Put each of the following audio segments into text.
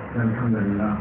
الحمد لله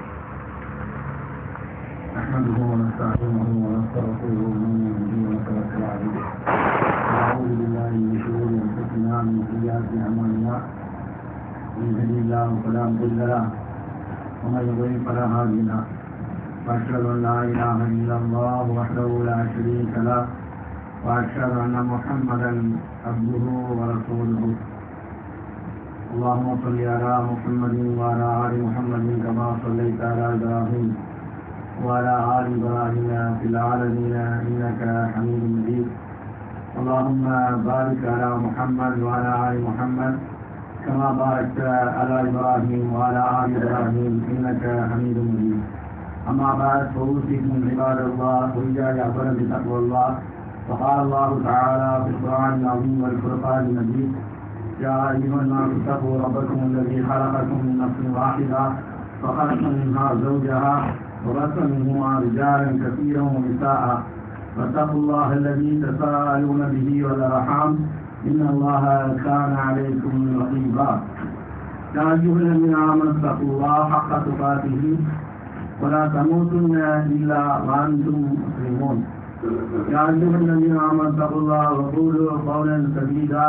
نحمده ونستعينه ونستغفره ونؤمن به ونتوكل عليه ونعوذ بالله من شرور انفسنا ومن سيئات اعمالنا من يهده الله فلا مضل له ومن يضلل فلا هادي له واشهد ان لا اله الا الله وحده لا شريك له واشهد ان محمدا عبده ورسوله اللهم صل على محمد وعلى ال محمد كما صليت على ابراهيم وعلى ال ابراهيم في العالمين انك حميد مجيد اللهم بارك على محمد وعلى ال محمد كما باركت على ابراهيم وعلى ال ابراهيم انك حميد مجيد اما بعد فاوصيكم عباد الله واياي اولا بتقوى الله وقال الله تعالى في القران العظيم والفرقان المجيد يا أيها الناس اتقوا ربكم الذي خلقكم من نفس واحدة وخلق منها زوجها وبث منهما رجالا كثيرا ونساء واتقوا الله الذي تساءلون به والأرحام إن الله كان عليكم رقيبا يا أيها الذين آمنوا اتقوا الله حق تقاته ولا تموتن إلا وأنتم مسلمون يا أيها الذين آمنوا اتقوا الله وقولوا قولا سديدا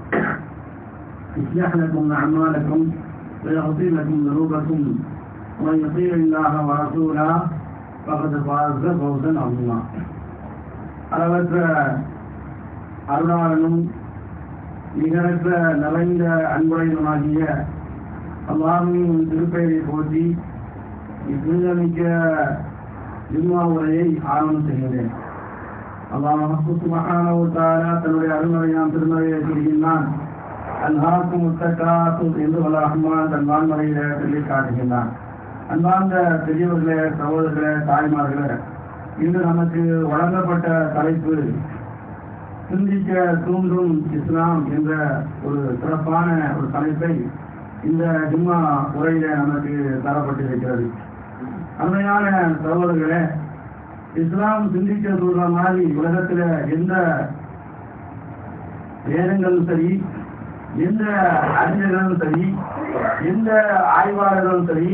يصلح لكم أعمالكم ويغفر لكم ذنوبكم ومن يطيع الله ورسوله فقد فاز فوزا عظيما அளவற்ற அருளாளனும் நிகரற்ற நிறைந்த அன்புடையனுமாகிய அல்லாமின் திருப்பெயரை போற்றி இப்புனிதமிக்க ஜும்மா உரையை ஆரம்பம் செய்கிறேன் அல்லாஹ் மகானவுத்தாரா தன்னுடைய அருள்மறை நாம் திருமறையை சொல்கின்றான் அல்ஹாக்கும் முத்தகாத்து என்று வல்ல ரஹ்மான் தன் வான்மறையில சொல்லி காட்டுகின்றான் அன்பார்ந்த பெரியவர்களே சகோதரர்களே தாய்மார்களே இன்று நமக்கு வழங்கப்பட்ட தலைப்பு சிந்திக்க தூண்டும் இஸ்லாம் என்ற ஒரு சிறப்பான ஒரு தலைப்பை இந்த ஜும்மா உரையில நமக்கு தரப்பட்டிருக்கிறது அருமையான சகோதரர்களே இஸ்லாம் சிந்திக்க சொல்ற மாதிரி உலகத்துல எந்த வேதங்களும் சரி எந்த அறிஞர்களும் சரி எந்த ஆய்வாளர்களும் சரி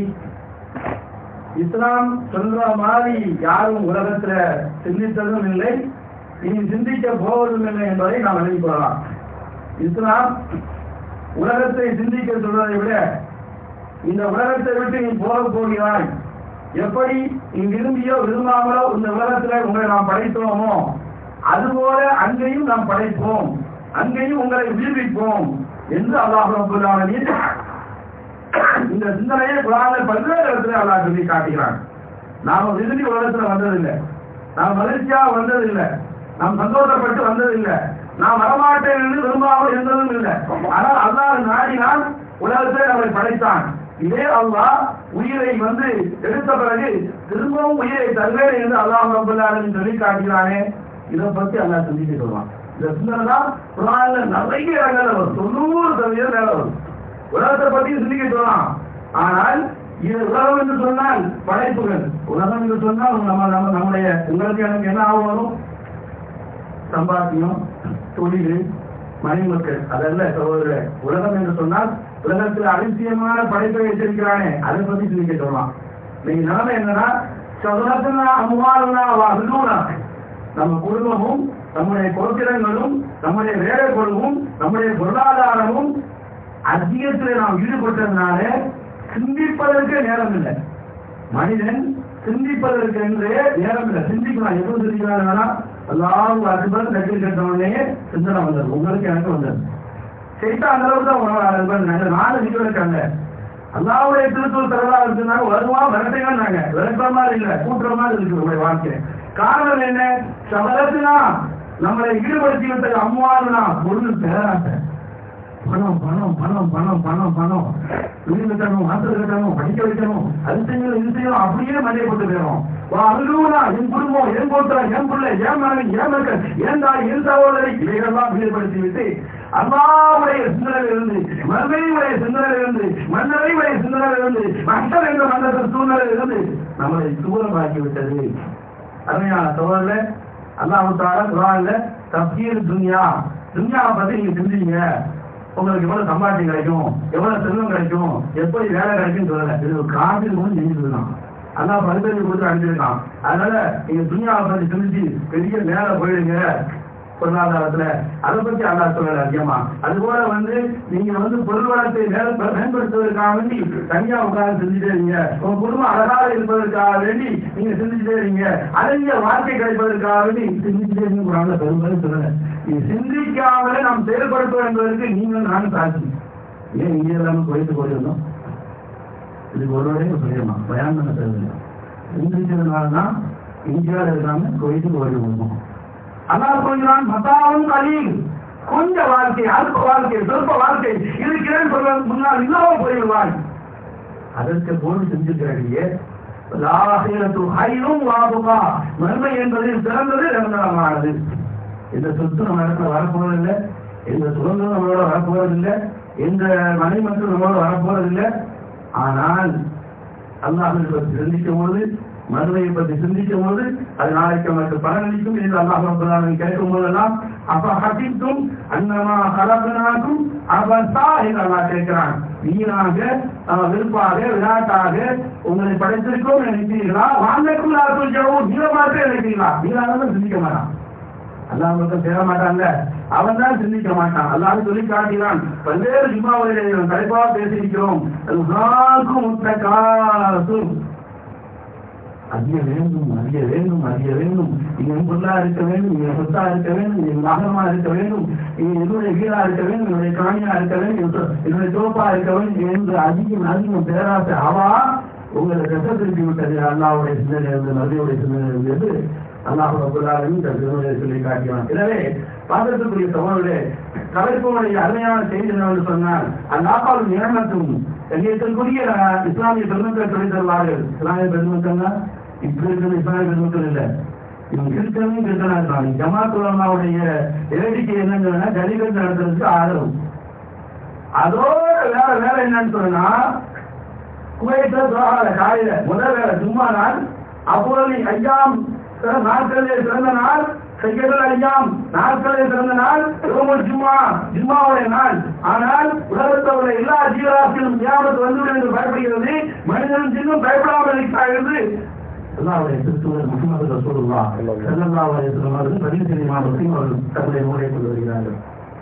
இஸ்லாம் சொல்ற மாதிரி யாரும் உலகத்துல சிந்தித்ததும் இல்லை இனி சிந்திக்க போவதும் இல்லை என்பதை நாம் எழுதி கொள்ளலாம் இஸ்லாம் உலகத்தை சிந்திக்க சொல்வதை விட இந்த உலகத்தை விட்டு நீ போக போகிறாய் எப்படி நீ விரும்பியோ விரும்பாமலோ இந்த உலகத்துல உங்களை நாம் படைத்தோமோ அதுபோல அங்கேயும் நாம் படைப்போம் அங்கேயும் உங்களை உயிர்விப்போம் என்று அல்லாஹ் இந்த சிந்தனையை குரான பல்வேறு இடத்துல அல்லாஹ் சொல்லி காட்டுகிறான் நாம விரும்பி உலகத்துல வந்ததில்லை நாம் மகிழ்ச்சியா வந்ததில்லை நாம் சந்தோஷப்பட்டு வந்ததில்லை நாம் வரமாட்டேன் என்று விரும்பாமல் இருந்ததும் இல்லை ஆனால் அல்லாஹ் நாடினால் உலகத்தை அவரை படைத்தான் இதே அல்லாஹ் உயிரை வந்து எடுத்த பிறகு திரும்பவும் உயிரை தருவேன் என்று அல்லாஹ் ரபுல்லாலும் சொல்லி காட்டுகிறானே இதை பத்தி அல்லாஹ் சிந்திக்க சொல்லுவான் இந்த சிந்தனை தான் குரான்ல நிறைய இடங்கள்ல வரும் தொண்ணூறு சதவீதம் மேல வரும் உலகத்தை பத்தி சிந்திக்க சொல்லலாம் ஆனால் இது உலகம் என்று சொன்னால் படைப்புகள் உலகம் என்று சொன்னால் நம்ம நம்ம நம்முடைய உங்களுக்கு எனக்கு என்ன ஆகும் வரும் சம்பாத்தியம் தொழில் மணிமக்கள் அதல்ல சகோதர உலகம் என்று சொன்னால் உலகத்தில் அதிசயமான படைப்பை வச்சிருக்கிறானே அதை பத்தி சிந்திக்க சொல்லலாம் நீங்க நிலைமை என்னன்னா சதுரத்தினா அம்மாறுனா வாசலூனா நம்ம குடும்பமும் நம்முடைய பொருட்களும் நம்முடைய வேலை பொருளும் நம்முடைய பொருளாதாரமும் அதிகத்தில் நாம் ஈடுபட்டதுனால சிந்திப்பதற்கு நேரம் இல்லை மனிதன் சிந்திப்பதற்கு என்று நேரம் இல்லை சிந்திக்கலாம் எப்போ சிந்திக்கிறாங்கன்னா எல்லாரும் அக்பர் நெற்றில் கேட்டவனே சிந்தனை வந்தது உங்களுக்கு எனக்கு வந்தது செய்தா அந்த அளவுக்கு தான் உணவாளர்கள் நாலு நிகழ்வு இருக்காங்க அல்லாவுடைய திருத்தூர் தரவா இருந்தாங்க வருவா விரட்டைங்காங்க விரட்டுற மாதிரி இல்லை கூட்டுற மாதிரி இருக்கு உங்களுடைய வாழ்க்கை காரணம் என்ன சமலத்தினா நம்மளை ஈடுபடுத்தி விட்டது அம்மாவுனா பொருள் பேராட்ட பணம் பணம் பணம் பணம் பணம் பணம் வீடு கட்டணும் ஆசிரியர் கட்டணும் படிக்க வைக்கணும் அது செய்யணும் இது செய்யணும் அப்படியே மண்டையை போட்டு போயிடும் அழுகுனா என் குடும்பம் என் கோத்திரம் என் பிள்ளை என் மனைவி என் மக்கள் என் தாய் என் சகோதரி இவைகளெல்லாம் ஈடுபடுத்தி விட்டு அல்லாவுடைய சிந்தனையிலிருந்து மறுமையுடைய சிந்தனையிலிருந்து மன்னரையுடைய சிந்தனையிலிருந்து மக்கள் என்ற மன்னர்கள் சூழ்நிலையிலிருந்து நம்மளை தூரமாக்கி விட்டது அருமையான சோழர்ல அல்லாஹால குரான்ல தப்கீர் துன்யா துன்யாவை பத்தி நீங்க சிந்திங்க உங்களுக்கு எவ்வளவு சம்பாத்தியம் கிடைக்கும் எவ்வளவு செல்வம் கிடைக்கும் எப்படி வேலை கிடைக்கும் சொல்லல இது ஒரு காப்பீடு கூட செஞ்சுட்டு இருக்கான் அதான் பரிசோதனை கொடுத்து அனுப்பியிருக்கான் அதனால நீங்க துணியாவை பத்தி சிந்திச்சு பெரிய மேல போயிடுங்க பொருளாதாரத்துல அதை பத்தி அல்லா சொல்லல அதிகமா அது போல வந்து நீங்க வந்து பொருள் வளத்தை மேல மேம்படுத்துவதற்காக வேண்டி தனியா உட்கார்ந்து செஞ்சுட்டே இருங்க உங்க குடும்பம் அழகாக இருப்பதற்காக வேண்டி நீங்க சிந்திச்சுட்டே இருங்க அழகிய வாழ்க்கை கிடைப்பதற்காக வேண்டி சிந்திச்சுட்டே இருங்க குரான்ல பெரும்பாலும் சொல்லல இது சிந்திக்காமலே நாம் செயல்படுத்துவோம் என்பதற்கு நீங்கள் நானும் சாட்சி ஏன் இங்கே இல்லாம குறைத்து போயிருந்தோம் இதுக்கு ஒரு வரையும் சொல்லிடலாம் பயன் பண்ண தேவையில்லை சிந்திச்சதுனால தான் இந்தியாவில் இருக்காம குவைத்துக்கு ஓடி போகணும் அல்லாஹ் சொல்கிறான் மத்தாவும் கலீல் கொஞ்ச வாழ்க்கை அல்ப வாழ்க்கை சொற்ப வாழ்க்கை இருக்கிறேன் சொல்வது முன்னால் இல்லாம போயிடுவாய் அதற்கு போல் செஞ்சுக்கிறாடியே லாஹிரத்து ஹைரும் வாபுகா மர்மை என்பதில் சிறந்தது நிரந்தரமானது இந்த சொத்து நம்ம இடத்துல வரப்போவதில்லை இந்த சுதந்திரம் நம்மளோட வரப்போவதில்லை எந்த மனை மக்கள் நம்மளோட வரப்போவதில்லை ஆனால் அல்லாஹை பற்றி சிந்திக்கும் பொழுது மறுமையை பற்றி சிந்திக்கும் போது அது நாளைக்கு நமக்கு பலனளிக்கும் என்று அல்லாஹ் கேட்கும் போதெல்லாம் அப்ப ஹசித்தும் அன்னமா கலப்பினாக்கும் அவசா என்று அல்லாஹ் கேட்கிறான் வீணாக அஹ், வெறுப்பாக விளையாட்டாக உங்களை படைத்திருக்கோம் நினைத்தீர்களா வாங்கக்கும் நாட்கள் ஜெகவும் நீளமாற்றே நினைத்தீங்களா வீணாக சிந்திக்க மாட்டான் அல்லாஹ் மட்டும் சேர மாட்டாங்க அவன் தான் சிந்திக்க மாட்டான் அல்லாஹ் சொல்லி காட்டினான் பல்வேறு ஜிம்மாவிலே தலைப்பாக பேசியிருக்கிறோம் அல்லாஹுக்கும் முத்தகாசும் அறிய வேண்டும் அறிய வேண்டும் அறிய வேண்டும் நீ என் பொருளா இருக்க வேண்டும் நீ என் சொத்தா இருக்க வேண்டும் நீ என் வாகனமா இருக்க வேண்டும் நீ என்னுடைய வீடா இருக்க வேண்டும் என்னுடைய காணியா இருக்க வேண்டும் என்னுடைய- என்னுடைய தோப்பா இருக்க வேண்டும் என்று அதிகம் அதிகம் பேராசை அவா உங்களை கட்ட திருப்பி விட்டது அல்லாவுடைய சிந்தனை இருந்து நபியுடைய சிந்தனை இருந்தது அல்லாஹ் ரபுல்லாலும் இந்த திருமணத்தை சொல்லி காட்டினான் எனவே பாத்திரத்துக்குரிய சமூகங்களே கலைப்புடைய அருமையான செய்தி என்னவென்று சொன்னால் அல்லாஹாவும் நியமனத்தும் கண்ணியத்திற்குரிய இஸ்லாமிய பெருமக்கள் சொல்லி தருவார்கள் இஸ்லாமிய பெருமக்கள் இப்ப இருக்கிற இஸ்லாமிய பெருமக்கள் இல்ல இவங்க இருக்கவே இருக்கனா இருக்காங்க ஜமாத் உலமாவுடைய வேடிக்கை என்னங்கன்னா ஜலிகட் நடத்துறதுக்கு ஆதரவு அதோட வேற வேலை என்னன்னு சொன்னா குவைத்துல சோகால காலையில முதல் வேலை சும்மா நாள் அப்போது ஐயாம் சில நாட்களிலே சிறந்த நாள் செய்யதல் ஐயாம் நாட்களிலே சிறந்த நாள் ரோமன் ஜும்மா ஜும்மாவுடைய நாள் ஆனால் உலகத்தில் உள்ள எல்லா ஜீவராசிகளும் தியாபத்து வந்துவிடும் என்று பயப்படுகிறது மனிதனும் சின்னும் பயப்படாமல் இருக்கிறது அல்லாவுடைய கிறிஸ்துவர் முகமது ரசூலுல்லா ஸல்லல்லாஹு அலைஹி வஸல்லம் அவர்கள் பதிவு செய்தி மாவட்டத்தில் அவர்கள் தங்களுடைய மூலை கொண்டு வருகிறார்கள்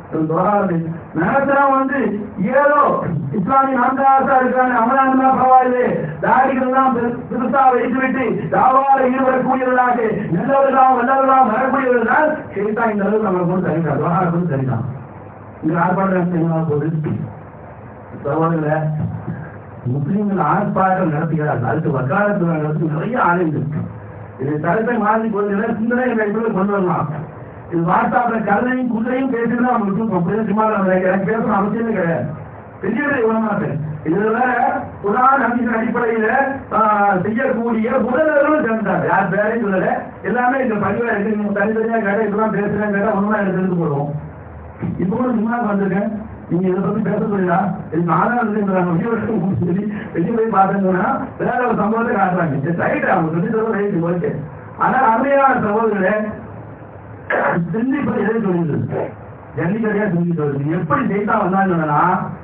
நேரத்தில் வந்து ஏதோ இஸ்லாமிய நான்காசா இருக்காங்க அமலாந்தா பரவாயில்லை தாடிகள்லாம் பெருசா வைத்துவிட்டு தாவார ஈடுபடக்கூடியவர்களாக நல்லவர்களாம் வல்லவர்களாம் வரக்கூடியவர்கள் சரிதா இந்த அளவுக்கு நம்ம கொண்டு சரிதான் விவகாரம் கொண்டு சரிதான் இந்த ஆர்ப்பாட்டம் போது சகோதர முஸ்லீம்கள் ஆர்ப்பாட்டம் நடத்துகிறார்கள் அதுக்கு வக்காலத்து நடத்தி நிறைய ஆளுங்கள் இது தரத்தை மாறி கொண்டு சிந்தனை எங்களை கொண்டு வரலாம் இது வாட்ஸ்அப்ல கருணையும் குதிரையும் பேசினா அவங்களுக்கு அப்படியே சும்மா எனக்கு பேசணும் அவசியமே கிடையாது பெரிய பெரிய உணமாட்டேன் இதுல குரான் நம்பிக்கை அடிப்படையில ஆஹ், செய்யக்கூடிய முதல்வர்களும் சேர்ந்தாங்க யார் பேரையும் சொல்லல எல்லாமே இந்த பதிவுல இருக்கு நீங்க தனித்தனியா கேட்டா இதெல்லாம் பேசுறேன் கேட்டா ஒண்ணுமா எனக்கு தெரிந்து போடுவோம் இப்போ கூட சும்மா வந்திருக்கேன் நீங்க இதை பத்தி பேச சொல்லா இது நாலாவது சொல்லி வெளியே போய் பார்த்தீங்கன்னா வேற ஒரு சம்பவத்தை காட்டுறாங்க இது ரைட் அவங்க சொல்லி சொல்ல ரைட் ஓகே ஆனா அருமையான சகோதரர்களே சிந்திப்பது எதை சொல்லுது ஜல்லிக்கடையா சிந்தித்து வருது எப்படி செய்தா வந்தாங்கன்னா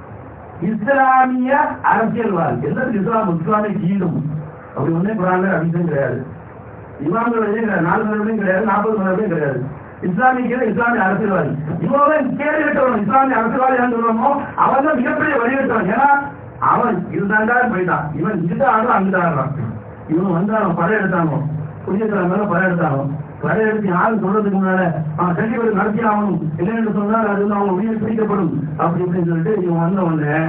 இஸ்லாமிய அரசியல்வாதி எல்லாத்துக்கும் இஸ்லாம் இஸ்லாமிய கீழும் அப்படி ஒண்ணே குரான்ல அபிஷேகம் கிடையாது இமாம்கள் வழியும் கிடையாது நாலு மணியும் கிடையாது நாற்பது மணியும் கிடையாது இஸ்லாமிய கீழே இஸ்லாமிய அரசியல்வாதி இவன் கேள்வி கட்டவன் இஸ்லாமிய அரசியல்வாதி சொல்லுவோமோ அவன் தான் மிகப்பெரிய வழிகட்டவன் ஏன்னா அவன் இதுதாண்டா போயிட்டான் இவன் இங்கிட்ட ஆடுறான் அங்கிட்ட ஆடுறான் இவன் வந்தானோ படம் எடுத்தானோ புண்ணியத்துல மேல படம் எடுத்தானோ படம் எடுத்து யாரும் சொல்றதுக்கு முன்னால அவன் கண்டிப்பா நடத்தி ஆகணும் இல்லைன்னு சொன்னால் அது வந்து அவங்க உயிர் பிடிக்கப்படும் அப்படி இப்படின்னு சொல்லிட்டு இவன் வந்த உடனே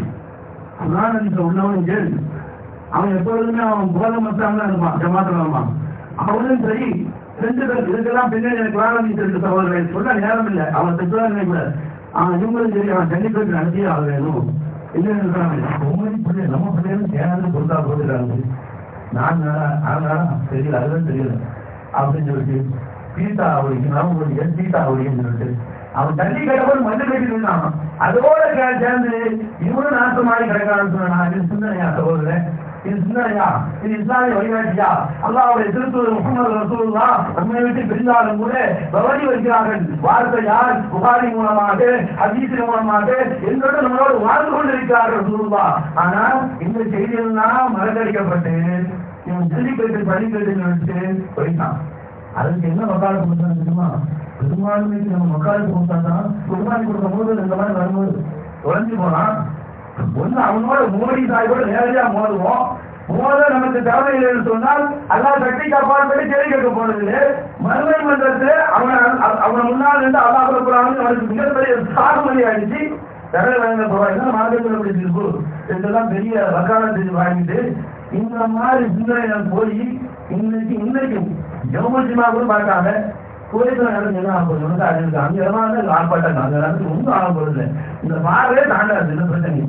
குரான் உள்ளவன் கேள்வி அவன் எப்பொழுதுமே அவன் போத மத்தாம தான் இருப்பான் ஜமாத்துல இருப்பான் அவனும் சரி ரெண்டு பேர் இதுக்கெல்லாம் பின்னாடி எனக்கு குரான் தெரிஞ்ச சகோதரர்களை சொல்ல நேரம் இல்லை அவன் திட்டுவான் நினைக்கூடாது அவன் இவங்களும் சரி அவன் கண்டிப்பாக நடத்தியே ஆக வேணும் இல்லைன்னு உண்மை பிள்ளை நம்ம பிள்ளைகளும் தேவையான பொருளா போட்டுக்கிறாங்க நான் அதனால தெரியல அதுதான் தெரியல அப்படின்னு சொல்லிட்டு பீட்டா அவளிக்கணும் ஒரு என் பீட்டா அவளின்னு சொல்லிட்டு அவன் தண்ணி கடவுள் மண்ணு கட்டி நின்றான் அதோட கே- சேர்ந்து இவனும் நாசமாடி கிடக்கான்னு சொன்னான் சிந்தனையா சகோதரன் இது சிந்தனையா இது இஸ்லாமிய வழிகாட்டியா அல்லாவுடைய திருத்தூர் முகமது ரசூலுல்லா நம்மை விட்டு பிரிந்தாலும் கூட கவனி வைக்கிறார்கள் வார்த்தை யார் புகாரி மூலமாக ஹதீஸின் மூலமாக எங்களோடு நம்மளோடு வாழ்ந்து கொண்டிருக்கிறார்கள் ரசூலுல்லா ஆனால் இந்த செய்தியெல்லாம் மறக்கடிக்கப்பட்டு இவன் ஜல்லிக்கட்டு பள்ளிக்கட்டு வச்சு போயிட்டான் அதுக்கு என்ன மக்காலத்து கொடுத்தாங்க தெரியுமா பெரும்பான்மைக்கு நம்ம மக்காலத்து கொடுத்தாதான் குர்பானி கொடுக்கும் போது இந்த மாதிரி வரும்போது தொலைஞ்சு போனான் ஒண்ணு அவனோட மோடி சாயோட நேரடியா மோதுவோம் மோத நமக்கு தேவையில்லைன்னு சொன்னால் அல்லா சக்தி காப்பாடு கேள்வி கேட்க போனது மறுமை மன்றத்துல அவன் அவன் முன்னால் இருந்து அல்லா கொடுக்குறாங்க அவனுக்கு மிகப்பெரிய சாகுமதி ஆயிடுச்சு தகவல் வழங்க போவாங்க மாதத்தில் பிடிச்சிருக்கு இதெல்லாம் பெரிய வக்காலத்து வாங்கிட்டு இந்த மாதிரி சிந்தனைகள் போய் இன்னைக்கு இன்னைக்கும் ஜெவமஜிமா கூட பார்க்காம கோயில்கள் நடந்து என்ன ஆக போகுது வந்து அது இருக்கு அங்க எல்லாம் ஆர்ப்பாட்டம் அந்த இடத்துக்கு ஒன்றும் ஆக போகுது இந்த பார்வையே தாண்டாது இந்த பிரச்சனை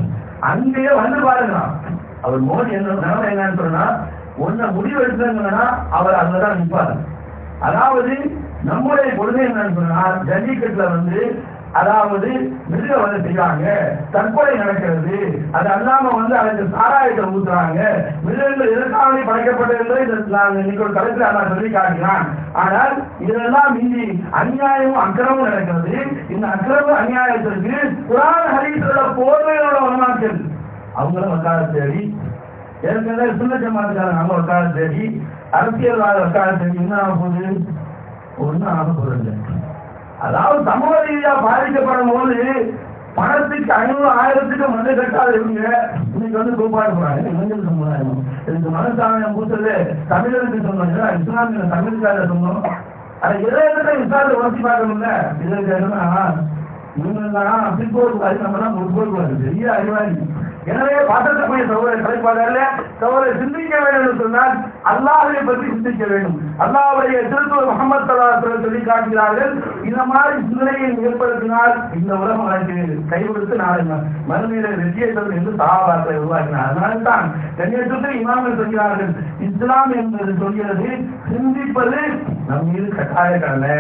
அங்கேயே வந்து பாருங்க அவர் மோடி என்ன நிலைமை என்னன்னு சொன்னா ஒன்ன முடிவு எடுத்தாங்கன்னா அவர் அங்கதான் நிற்பாரு அதாவது நம்முடைய கொள்கை என்னன்னு சொன்னா ஜல்லிக்கட்டுல வந்து அதாவது மிருக வதை செய்யறாங்க தற்கொலை நடக்கிறது அது அல்லாம வந்து அதுக்கு சாராயத்தை ஊத்துறாங்க மிருகங்கள் எதற்காக படைக்கப்பட்டது இந்த நான் இன்னைக்கு ஒரு கருத்துல நான் சொல்லி காட்டுகிறான் ஆனால் இதெல்லாம் மீறி அநியாயமும் அக்கிரமும் நடக்கிறது இந்த அக்கிரம அநியாயத்திற்கு குரான் ஹரீஸோட போர்வையோட வரமாக்கள் அவங்களும் வக்கால தேடி ஏற்கனவே சுண்ண ஜமாத்துக்காரங்க நம்ம வக்கால தேடி அரசியல்வாத வக்கால தேடி என்ன ஆக போகுது ஒன்றும் ஆக போறது அதாவது சமூக ரீதியா பாதிக்கப்படும் போது பணத்துக்கு ஐநூறு ஆயிரத்துக்கு மண்ணு கட்டாத இவங்க இன்னைக்கு வந்து கூப்பாடு போறாங்க மஞ்சள் சமுதாயம் இதுக்கு மனசாமியம் பூசது தமிழருக்கு சொன்னாங்க இஸ்லாமிய தமிழுக்காக சொன்னோம் அது எதை எதை விசாரித்து உடச்சி பார்க்கணும்ல இதற்கு என்னன்னா இவங்கெல்லாம் பிற்போக்கு நம்ம தான் முற்போக்கு பெரிய அறிவாளி எனவே பாத்திரக்கூடிய சகோதர கலைப்பாளர்ல சகோதர சிந்திக்க வேண்டும் என்று சொன்னால் அல்லாஹை பற்றி சிந்திக்க வேண்டும் அல்லாஹுடைய திருத்துவ முகமது சலாஹ் சொல்லி காட்டுகிறார்கள் இந்த மாதிரி சிந்தனையை ஏற்படுத்தினால் இந்த உலகம் எனக்கு கை கொடுத்து நாளை மறுமையில வெற்றியை தரும் என்று சகாபாக்களை உருவாக்கினார் அதனால்தான் கண்ணியத்துக்கு இமாமல் சொல்கிறார்கள் இஸ்லாம் என்பது சொல்கிறது சிந்திப்பது நம் மீது கட்டாய கடலை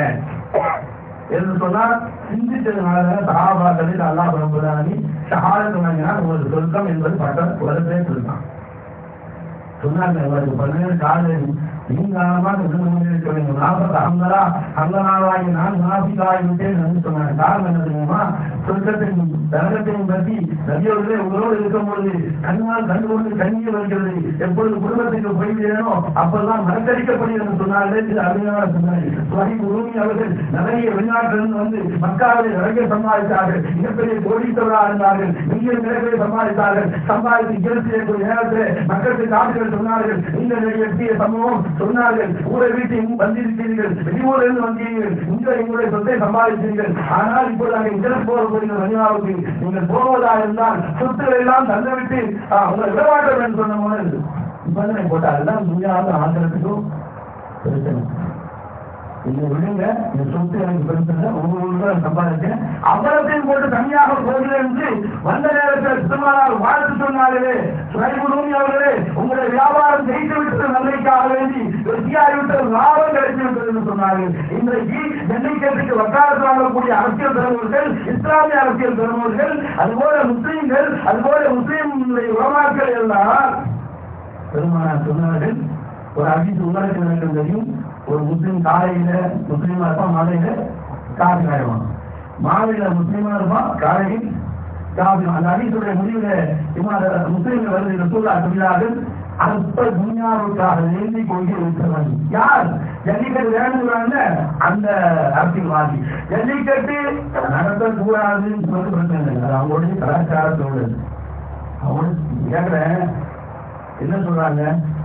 என்று சொன்னால் சிந்தித்ததுனால சகாபாக்களில் அல்லாஹ் ரபுல்லானி ஷஹாதத்து வாங்கினால் உங்களுக்கு சொர்க்கம் என்பது பட்டம் உலகத்திலே சொல்லிட்டான் சொன்னாங்க உங்களுக்கு பல்வேறு காதல் நீங்காலமாக இருந்து கொண்டிருக்க வேண்டும் நாற்பது அங்கலா அங்கனாவாகி நான் முனாபிக்காகி விட்டேன் என்று சொன்னாங்க காரணம் என்ன தெரியுமா சொர்க்கத்தையும் நரகத்தையும் பற்றி நதியோர்களே உங்களோடு இருக்கும் பொழுது கண்ணால் கண்டு கொண்டு கண்ணீர் வருகிறது எப்பொழுது குடும்பத்துக்கு போய் வேணும் அப்பதான் மறக்கடிக்கப்படுகிறது சொன்னார்கள் இது அருமையான சொன்னார்கள் சுவாமி குருமி அவர்கள் நிறைய வெளிநாட்டிலிருந்து வந்து மக்காவை நிறைய சம்பாதித்தார்கள் மிகப்பெரிய கோடீஸ்வரராக இருந்தார்கள் மிக மிகப்பெரிய சம்பாதித்தார்கள் சம்பாதித்து இயல் செய்யக்கூடிய நேரத்தில் மக்களுக்கு காட்டுகள் சொன்னார்கள் நீங்கள் எட்டிய சமூகம் சொன்னார்கள் ஊரை வீட்டில் வந்திருக்கிறீர்கள் வெளியூரிலிருந்து வந்தீர்கள் இந்த எங்களுடைய சொத்தை சம்பாதித்தீர்கள் ஆனால் இப்போது நாங்கள் இங்கிருந்து போக போகிற மனிதாவுக்கு நீங்கள் போவதா இருந்தால் சொத்துக்களை எல்லாம் தந்துவிட்டு உங்களை விடமாட்டோம் என்று சொன்ன போது நிபந்தனை போட்டார்கள் துணியாவது ஆந்திரத்துக்கும் பிரச்சனை நீங்க விடுங்க இந்த சொத்து எனக்கு பெருசுங்க உங்க ஊர்ல சம்பாதிச்சேன் அவ்வளத்தையும் போட்டு தனியாக போகல என்று வந்த நேரத்தில் சுத்தமானால் வாழ்த்து சொன்னார்களே சுரைகுருமி அவர்களே உங்களுடைய வியாபாரம் ஜெயித்து விட்டது நன்மைக்காக வேண்டி வெற்றியாகிவிட்டது லாபம் கிடைத்து விட்டது என்று சொன்னார்கள் இன்றைக்கு ஜல்லிக்கட்டுக்கு வக்காலத்து வாங்கக்கூடிய அரசியல் தலைவர்கள் இஸ்லாமிய அரசியல் தலைவர்கள் அதுபோல முஸ்லீம்கள் அதுபோல முஸ்லீம்களுடைய உறமாக்கள் எல்லாம் பெருமானார் சொன்னார்கள் ஒரு அஜித் உங்களுக்கு எனக்கு தெரியும் ஒரு முஸ்லீம் காலையில முஸ்லீமா இருப்பான் மாலையில காஃபி ஆயிடுவான் மாலையில முஸ்லீமா இருப்பான் காலையில் காஃபி அந்த அடித்துடைய முடிவுல இம்மாத முஸ்லீம்கள் வருது ரசூல்லா சொல்கிறார்கள் அற்ப துன்யாவுக்காக வேண்டி கொள்கை வைத்தவன் யார் ஜல்லிக்கட்டு வேணுங்கிறாங்க அந்த அரசியல்வாதி ஜல்லிக்கட்டு நடத்தக்கூடாதுன்னு சொல்லி பிரச்சனை இல்லை அது அவங்களுடைய கலாச்சாரத்தோடு அவங்க கேட்கிறேன் என்ன சொல்றாங்க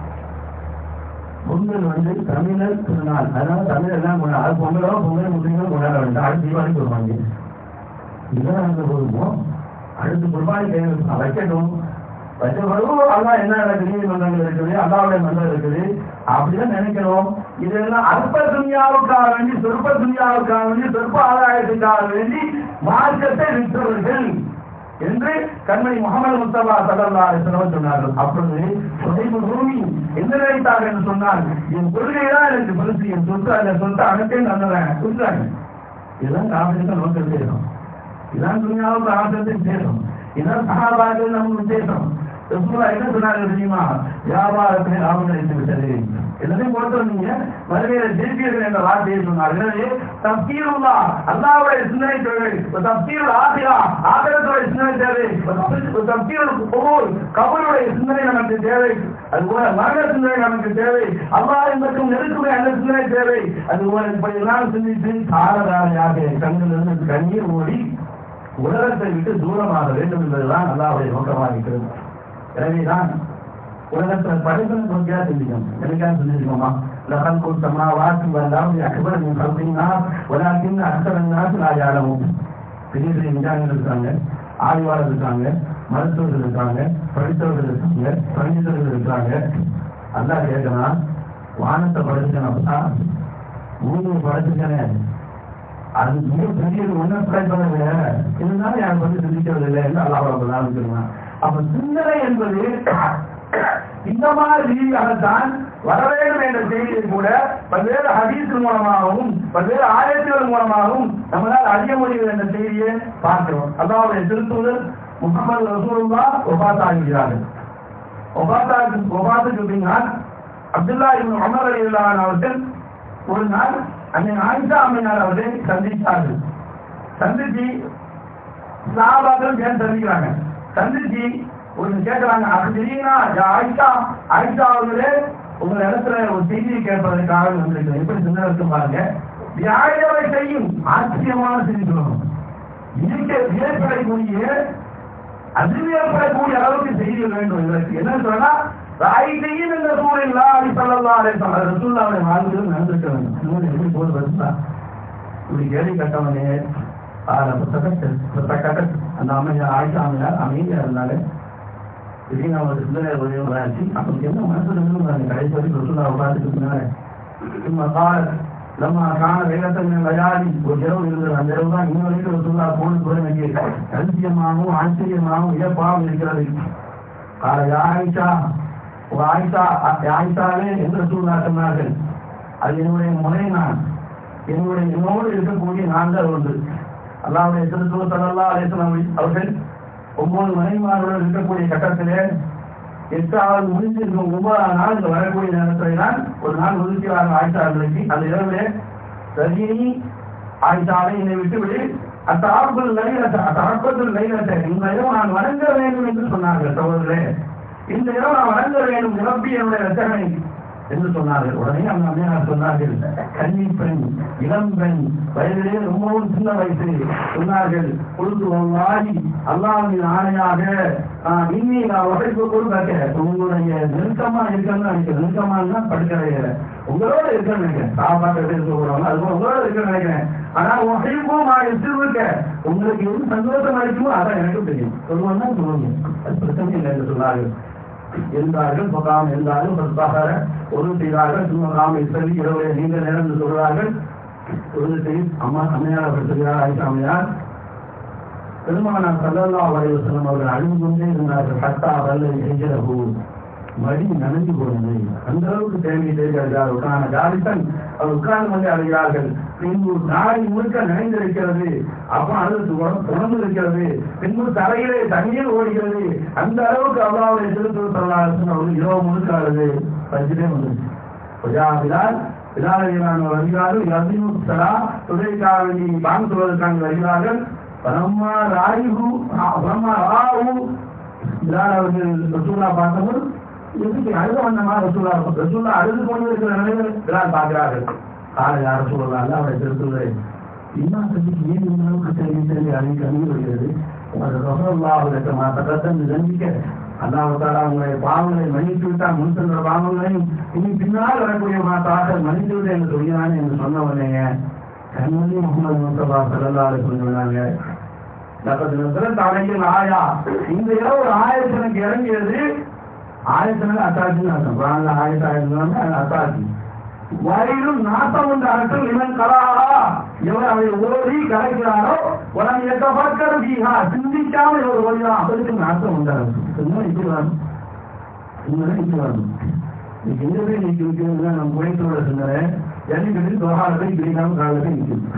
பொங்கல் வந்து தமிழர் திருநாள் அதனால தமிழர் எல்லாம் கொண்டாட பொங்கலோ பொங்கல் முஸ்லீம்களும் கொண்டாட வேண்டாம் அடுத்து தீபாவளி சொல்லுவாங்க இதெல்லாம் அங்க போதுமோ அடுத்து குர்பானி கையில் வைக்கட்டும் வச்ச பிறகு அல்லா என்ன நீதிமன்றங்கள் இருக்குது அல்லாவுடைய மன்றம் இருக்குது அப்படிதான் நினைக்கிறோம் இதெல்லாம் அற்ப துணியாவுக்காக வேண்டி சொற்ப துணியாவுக்காக வேண்டி சொற்ப ஆதாயத்துக்காக வேண்டி மார்க்கத்தை விற்றவர்கள் என்று கண்மணி முகமது முஸ்தபா சல்லா அலிஸ்லாம் சொன்னார்கள் அப்பொழுது சுதைபு ரூமி என்ன நினைத்தார்கள் என்று சொன்னால் என் கொள்கை தான் எனக்கு பெருசு என் சொத்து அந்த சொத்தை அனைத்தையும் தந்துடுறேன் சொல்றாங்க இதுதான் காப்பிட்டு நோக்கம் செய்யணும் இதுதான் துணியாவுக்கு ஆசத்தை சேரும் இதுதான் சகாபாக்கள் நமக்கு விசேஷம் ரசூலா என்ன சொன்னாங்க தெரியுமா வியாபாரத்தை லாபம் கிடைத்து விட்டது எல்லாத்தையும் கொடுத்து வந்தீங்க மறுமையில ஜெயிப்பீர்கள் என்ற வார்த்தையை சொன்னார் எனவே தப்தீருல்லா அல்லாவுடைய சிந்தனை தேவை தப்தீருள் ஆசிரா ஆசிரத்துடைய சிந்தனை தேவை தப்தீருள் பொருள் கபருடைய சிந்தனை நமக்கு தேவை அதுபோல மரண சிந்தனை நமக்கு தேவை அல்லாஹ் என்பதற்கும் நெருக்குமே அந்த சிந்தனை தேவை அதுபோல இப்படி எல்லாம் சிந்தித்து காலதாரியாக கண்ணிலிருந்து கண்ணீர் ஓடி உலகத்தை விட்டு தூரமாக வேண்டும் என்பதுதான் அல்லாவுடைய நோக்கமாக இருக்கிறது எனவேதான் உலகத்தில் படைப்பின் நோக்கியா சிந்திக்கணும் எனக்கா சிந்திக்கணுமா லகன் கூட்டமா வாக்கு வேண்டாம் அக்பர் நீ சொல்றீங்கன்னா உலகத்தின் அக்சரன் நாசிலாயாளமும் பெரிய பெரிய விஞ்ஞானிகள் இருக்காங்க ஆய்வாளர் இருக்காங்க மருத்துவர்கள் இருக்காங்க படித்தவர்கள் இருக்காங்க பண்டிதர்கள் இருக்காங்க அல்லா கேட்கலாம் வானத்தை படைச்சுக்கணும்னா பூமியை படைச்சுக்கனே அது மிக பெரிய ஒன்றை படைப்பதில்லை இருந்தாலும் எனக்கு வந்து சிந்திக்கிறதில்லை என்று அல்லாஹ் சொல்லுவான் அப்ப சிந்தனை என்பது இந்த மாதிரி ரீதியாகத்தான் வர வேண்டும் என்ற செய்தியை கூட பல்வேறு ஹதீஸ் மூலமாகவும் பல்வேறு ஆயத்துகள் மூலமாகவும் நம்மளால் அறிய முடியும் என்ற செய்தியை பார்க்கிறோம் அல்லாவுடைய திருத்துதல் முகமது ரசூலுல்லா ஒபாத் ஆகிறார்கள் ஒபாத்தாக்கு ஒபாத்துக்கு பின்னால் அப்துல்லா இவன் அமர் அலி அவர்கள் ஒரு நாள் அன்னை ஆயிஷா அம்மையார் அவர்களை சந்தித்தார்கள் சந்திச்சு சாபாக்கள் ஏன் சந்திக்கிறாங்க சந்திச்சு ஒரு கேட்கிறாங்க அது தெரியுமா ஆயிஷா ஆயிஷா அவர்களே உங்க இடத்துல ஒரு செய்தியை கேட்பதற்காக வந்திருக்கிறேன் எப்படி சிந்தனை இருக்கு பாருங்க வியாழவை செய்யும் ஆச்சரியமான செய்தி சொல்லணும் இருக்க வியப்படக்கூடிய அதிர்வியப்படக்கூடிய அளவுக்கு செய்தி வேண்டும் இதற்கு என்ன சொன்னா ராயிட்டையும் இந்த சூழலா அடி சொல்லலாம் அலை சொல்ல ரசூல்லாவுடைய வாழ்க்கையில் நடந்திருக்க வேண்டும் இன்னொரு எப்படி போது வருதா இப்படி கேள்வி கட்டவனே ஆற புத்தகத்தை புத்தகத்தை அந்த அமைதியா ஆயிஷா அமையார் அமைதியா இருந்தாலே திடீர்னு அவங்க சிந்தனை கொஞ்சம் ஆச்சு அவங்களுக்கு என்ன மனசுல இருந்து கடைசி வரைக்கும் ரசூல்லா உட்காந்துட்டு இருந்தாங்க சும்மா கால நம்ம காண வேகத்தன் விளையாடி ஒரு இரவு இருந்தது அந்த இரவு தான் இன்னும் வரைக்கும் ரசூல்லா போன கூட எனக்கு அதிசயமாகவும் ஆச்சரியமாகவும் வியப்பாகவும் இருக்கிறது கால ஆயிஷா ஒரு ஆயிஷா ஆயிஷாவே என்று ரசூல்லா சொன்னார்கள் அது என்னுடைய முறை நான் என்னுடைய என்னோடு இருக்கக்கூடிய நான்கள் ஒன்று அல்லாவுடைய திருத்துவ சல்லா அலேசனம் அவர்கள் ஒன்பது மனைவிமாருடன் இருக்கக்கூடிய கட்டத்திலே எட்டாவது முடிஞ்சிருக்கும் ஒன்பதாம் நாள் இங்க வரக்கூடிய நேரத்தில் தான் ஒரு நாள் ஒதுக்கிறாங்க ஆயிஷார்களுக்கு அந்த இரவுல ரஜினி ஆயிஷாவை என்னை விட்டுவிடு அத்தாப்புல் லைலத்தை அத்தாப்பத்தில் லைலத்தை இந்த இரவு நான் வணங்க வேண்டும் என்று சொன்னார்கள் சகோதரே இந்த இரவு நான் வணங்க வேண்டும் நிரப்பி என்னுடைய ரத்தனை என்று சொன்னார்கள் உடனே அந்த அம்மையார் சொன்னார்கள் கன்னி பெண் இளம் பெண் வயதிலே ரொம்பவும் சின்ன வயசு சொன்னார்கள் பொழுது வாடி அல்லாவின் ஆணையாக நான் இன்னி நான் வகைப்பு கொடுக்க உங்களுடைய நெருக்கமா இருக்கணும்னு நினைக்கிறேன் நெருக்கமானா படுக்கிற உங்களோட இருக்கணும்னு நினைக்கிறேன் சாப்பாட்டு இருக்க போறாங்க அது உங்களோட இருக்கணும்னு நினைக்கிறேன் ஆனா வகைப்பும் நான் எதிர்க்க உங்களுக்கு எது சந்தோஷம் அளிக்குமோ அதான் எனக்கு தெரியும் சொல்லுவாங்க சொல்லுங்க அது பிரச்சனை இல்லை என்று சொன்னார்கள் இருந்தார்கள் முகாம் இருந்தார்கள் பத்தாக ஒரு செய்தார்கள் சுமகாமை சொல்லி இரவு நீண்ட நேரம் சொல்கிறார்கள் ஒரு செய்தி அம்மா அம்மையார் அவர் சொல்கிறார் ஆயிஷா அம்மையார் பெருமானார் சல்லல்லா வரைவு செல்லும் அவர்கள் அழிந்து கொண்டே இருந்தார்கள் கட்டா வல்ல செய்கிறபோ மடி நனைஞ்சு போனது அந்த அளவுக்கு தேவை செய்கிறார்கள் உட்கான ஜாலிசன் அவர் உட்கார்ந்து கொண்டே அழுகிறார்கள் பின்பு நாளை முழுக்க நினைந்திருக்கிறது அப்ப அழுது உணர்ந்து இருக்கிறது பின்பு தலையிலே தண்ணீர் ஓடுகிறது அந்த அளவுக்கு அல்லாவுடைய திருத்தூர் சொல்லலாம் அவர்கள் இரவு முழுக்க அழுது பஞ்சிலே வந்துருச்சு பிலால் பிலாலையிலான வருகிறார்கள் யதிமுத்தலா துதைக்காக வேண்டி பாங்கு சொல்வதற்காக வருகிறார்கள் பரம்மா ராயுகு பரம்மா ராவு பிலால் அவர்கள் ரசூலா பார்த்தபோது எதுக்கு அழுத வண்ணமா ரசூலா ரசூலா அழுது கொண்டு இருக்கிற நிலையில் பிலால் பார்க்கிறார்கள் காலை யார சொல்லலாம் அவரை திருத்துவதை இன்னும் சந்திக்கு ஏன் இந்த அளவுக்கு தேடி தேடி அழிக்க அணுகி வருகிறது அது ரசோல்லா அவருக்கு மாத்தத்தான் நிரம்பிக்க அல்லாவத்தால அவங்களுடைய பாவங்களை மன்னித்து விட்டால் முன் சென்ற பாவங்களையும் இனி பின்னால் வரக்கூடிய மாத்தாக மன்னித்து விட்டு என்று சொல்கிறான் என்று சொன்னவனே கண்மணி முகமது முஸ்தபா செல்லல்லாறு சொல்லுவாங்க தலையில் ஆயா இந்த இரவு ஒரு ஆயிரத்தனுக்கு இறங்கியது ஆயிரத்தனுக்கு அத்தாட்சின்னு அர்த்தம் குரான்ல ஆயிரத்தி ஆயிரத்தி அத்தாட்சி வரையிலும் நாசம் உண்டு அரசல் இவன் கலாரா இவர் அதை ஓடி கலைக்கிறாரோ உடனே எட்ட பார்க்கிறது ஜீஹா சிந்திக்காம இவர் ஓடிதான் அவருக்கு நாசம் உண்டு அரசு இன்னும் இப்படி வரணும் இன்னும் இப்படி வரணும் இன்னைக்கு எங்க போய் நிற்க வைக்கிறது நம்ம குறைத்தோட சிந்தனை ஜல்லிக்கட்டில் தோகாலத்தை பிடிக்காம காலத்தை நிற்கும்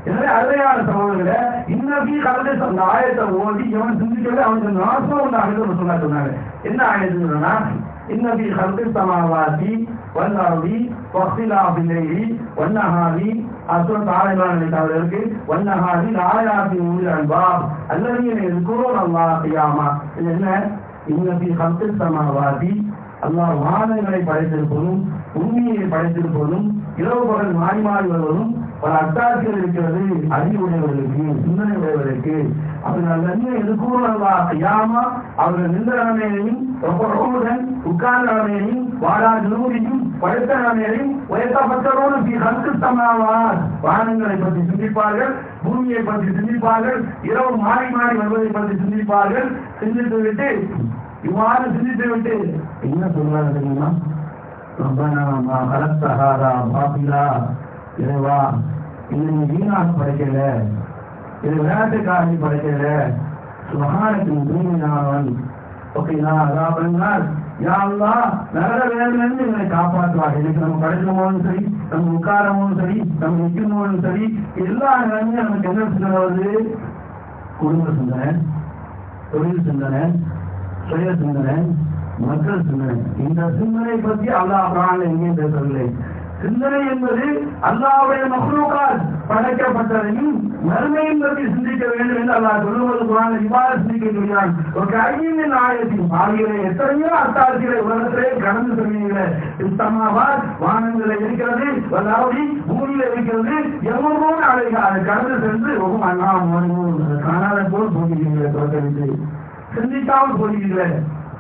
எனவே அருமையான சகோதரர்களே இன்னபி கலந்து அந்த ஆயத்தை ஓதி எவன் சிந்திக்கவே அவனுக்கு நாசம் உண்டாகுது சொல்ல சொன்னாங்க என்ன ஆயத்துன்னா இன்னபி கலந்து சமாவாதி வல்லாவி வக்திலாபிலேயி வண்ணஹாரி அசுர தாழைவான தவறுக்கு வண்ணஹாரி ஆயாத்தி ஊழல் அன்பா அல்லது இருக்கிறோம் அல்லா செய்யாமா இது என்ன இன்னபி கலந்து சமாவாதி அல்லாஹ் வானங்களை படைத்திருப்பதும் உண்மையை படைத்திருப்பதும் இரவு பகல் மாறி மாறி வருவதும் பல அத்தாட்சிகள் இருக்கிறது அறிவுடையவர்களுக்கு சிந்தனை உடையவர்களுக்கு அவர்கள் நன்மை எதுக்கும் அல்லா செய்யாமா அவர்கள் நின்ற நிலைமையையும் ரொம்பவுடன் உட்கார்ந்த நிலைமையையும் வாடா ஜனூரியும் படுத்த நிலைமையையும் உயர்த்தப்பட்டதோடு கருத்து சமாவார் வானங்களை பற்றி சிந்திப்பார்கள் பூமியை பற்றி சிந்திப்பார்கள் இரவு மாறி மாறி வருவதை பற்றி சிந்திப்பார்கள் சிந்தித்து விட்டு இவ்வாறு சிந்தித்து விட்டு என்ன சொல்றாங்க தெரியுமா ரப்பனா மா கலத்த ஹாதா பாபிலா இறைவா இது நீ வீணாக படைக்கல இது விளையாட்டுக்காரனி படைக்கல சுகானத்தின் தூய்மையானவன் ஓகேங்களா அதான் பண்ணால் யா அல்லா நகர வேலையிலிருந்து எங்களை காப்பாற்றுவார் இன்னைக்கு நம்ம படைக்கும் சரி நம்ம உட்காரமும் சரி நம்ம நிற்கும் போதும் சரி எல்லா நிலைமையும் நமக்கு என்ன சிந்தனை வருது குடும்ப சிந்தனை தொழில் சிந்தனை சுய சிந்தனை மக்கள் சிந்தனை இந்த சிந்தனை பற்றி அல்லாஹ் குரான் எங்கேயும் பேசவில்லை சிந்தனை என்பது அல்லாவுடைய மகளுக்கால் படைக்கப்பட்டதையும் மறுமையும் பற்றி சிந்திக்க வேண்டும் என்று அல்லாஹ் சொல்லுவது குரான் இவ்வாறு சிந்திக்க சொல்கிறான் ஒரு கையின் ஆயத்தின் ஆகிய எத்தனையோ அத்தாட்சிகளை உலகத்திலே கடந்து செல்வீங்களே இஸ்தமாவால் வானங்களில் இருக்கிறது அதாவது பூமியில இருக்கிறது எவ்வளவு அழகு அதை கடந்து சென்று ஒவ்வொரு அண்ணா காணாத போல் போகிறீங்களே தோற்றவிட்டு சிந்திக்காமல் போகிறீங்களே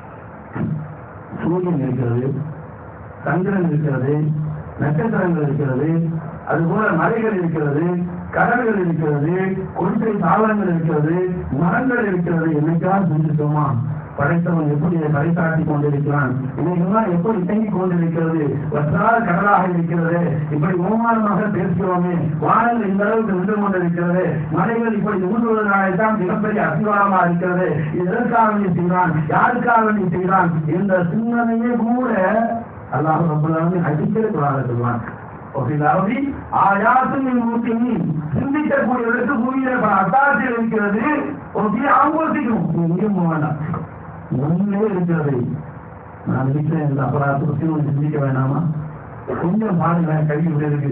சூரியன் இருக்கிறது சந்திரன் இருக்கிறது நட்சத்திரங்கள் இருக்கிறது அதுபோல மலைகள் இருக்கிறது கடல்கள் இருக்கிறது கொள்கை தாவரங்கள் இருக்கிறது மரங்கள் இருக்கிறது என்னைக்காவது சிந்தித்தோமா படைத்தவன் எப்படி இதை பறைசாட்டி கொண்டிருக்கிறான் இதையெல்லாம் எப்படி இயங்கிக் கொண்டிருக்கிறது வற்றாத கடலாக இருக்கிறது இப்படி ஓமானமாக பேசுகிறோமே வானங்கள் இந்த அளவுக்கு நின்று கொண்டிருக்கிறது மலைகள் இப்படி ஊன்றுவதனால்தான் மிகப்பெரிய அசிவாரமா இருக்கிறது இது எதற்காக நீ செய்கிறான் யாருக்காக நீ செய்கிறான் என்ற சிந்தனையே கூட அல்லாஹ் ரப்பலாமே அடிக்கடி குரான சொல்வான் அதாவது ஆயாசமின் ஊட்டினி சிந்திக்கக்கூடியவர்களுக்கு பூமியில பல அத்தாட்சிகள் இருக்கிறது ஒரு ஆங்கோசிக்கும் எங்கேயும் போக வேண்டாம் ஒன்றே இருக்கிறது நான் வீட்டில் இந்த அபராதத்தை ஒன்று சிந்திக்க வேண்டாமா கொஞ்சம் பாருங்க கை இப்படி இருக்கு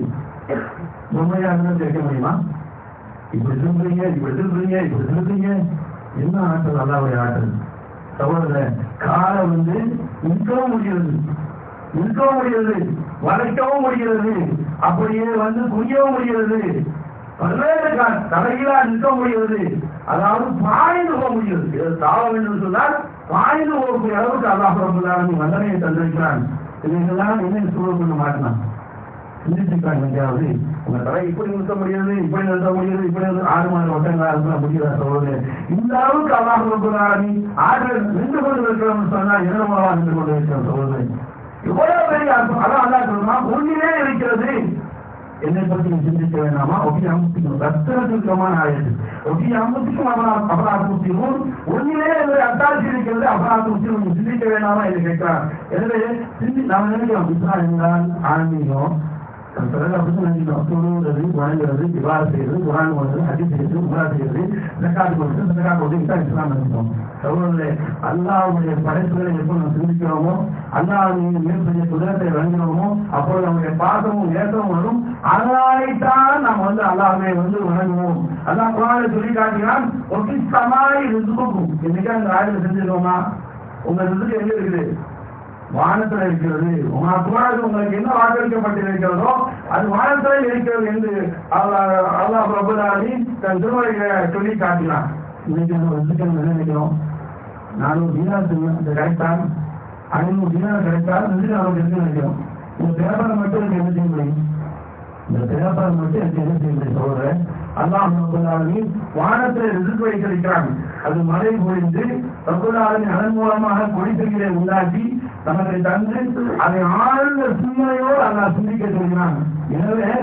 பொம்மையா இருந்தாலும் கேட்க முடியுமா இப்படி திரும்புறீங்க இப்படி திரும்புறீங்க இப்படி திரும்புறீங்க என்ன ஆற்றல் அல்லாவுடைய ஆற்றல் சகோதர காலை வந்து நிற்கவும் முடியாது நிற்கவும் முடியாது வளைக்கவும் முடிகிறது அப்படியே வந்து குனியவும் முடிகிறது பல்வேறு தலைகீழா நிற்க முடிகிறது அதாவது பாய்ந்து போக முடிகிறது தாவ வேண்டும் சொன்னால் பாய்ந்து போகக்கூடிய அளவுக்கு அல்லாஹ் ரபுல்லாலும் வந்தனையை தந்திருக்கிறான் இதையெல்லாம் என்ன சூழல் பண்ண மாட்டான் சிந்திச்சுக்காங்க எங்கேயாவது உங்க தலை இப்படி நிறுத்த முடியாது இப்படி நிறுத்த முடியாது இப்படி நிறுத்த ஆறு மணி ஒட்டங்களா இருக்க முடியாது சொல்றது இந்த அளவுக்கு அல்லாஹ் ரபுல்லாலும் ஆற்றல் நின்று கொண்டு இருக்கிறோம்னு சொன்னா என்ன மூலமா நின்று கொண்டு இருக்கிறோம் சொல்றது இவ்வளவு பெரிய அர்த்தம் அதான் அல்லா சொல்றான் ஒன்றிலே இருக்கிறது என்னை பற்றி நீ சிந்திக்க வேண்டாமா ஒபி அம்புத்திக்கும் ரத்தனத்திற்கமான ஆயது ஒபி அம்புத்திக்கும் அபராதமுத்தியும் ஒன்றிலே ஒரு அத்தாட்சி இருக்கிறது அபராதமுத்தியும் நீ சிந்திக்க வேண்டாமா என்று கேட்கிறார் எனவே சிந்தி நாம் நினைக்கிறோம் இஸ்லாம் என்றால் ஆன்மீகம் பிறகு அப்படி நினைக்கிறோம் தொழுகிறது வணங்குறது விவாத செய்யறது குரான் ஓடுறது அடி செய்யறது உலா செய்யறது ஜக்காத்து கொடுத்து ஜக்காத்து கொடுத்து இதான் இஸ்லாம் நினைக்கிறோம் சகோதரர்களே அல்லாவுடைய படைப்புகளை எப்போ நம்ம சிந்திக்கிறோமோ அல்லாவுடைய மிகப்பெரிய குதிரத்தை வழங்குகிறோமோ அப்போது நம்முடைய பாசமும் ஏற்றமும் வரும் அதனால்தான் நாம் வந்து அல்லாஹ்வை வந்து வணங்குவோம் அல்லாஹ் குரானை சொல்லி காட்டுகிறான் ஒட்டி சமாளி ரிசுக்கும் இன்னைக்கு அந்த ஆயுதம் செஞ்சிருக்கோமா உங்க ரிசுக்கு எங்க இருக்குது வானத்துல இருக்கிறது உங்க குரானுக்கு உங்களுக்கு என்ன வாக்களிக்கப்பட்டிருக்கிறதோ அது வானத்துல இருக்கிறது என்று அல்லாஹ் அல்லாஹ் பிரபுதாரி தன் திருமலைகளை சொல்லி காட்டினான் இன்னைக்கு நம்ம ரிசுக்கு என்ன நினைக்கிறோம் நானூறு தீனார் இந்த கிடைத்தான் ஐநூறு தீனார் கிடைத்தால் ரிசுக்கு நமக்கு இருக்கு நினைக்கிறோம் இந்த பேப்பரை மட்டும் எனக்கு என்ன செய்ய முடியும் இந்த பேப்பரை மட்டும் எனக்கு என்ன செய்ய முடியும் சொல்றேன் அல்லாஹ் ரபுல்லாலி வானத்தில் ரிசுக்கு வைத்திருக்கிறான் அது மழை பொழிந்து ரபுல்லாலின் அதன் மூலமாக கொடிசைகளை உண்டாக்கி நமக்கு தந்து அதை ஆழ்ந்த சிந்தனையோடு அல்லாஹ் சிந்திக்க சொல்கிறான் எனவே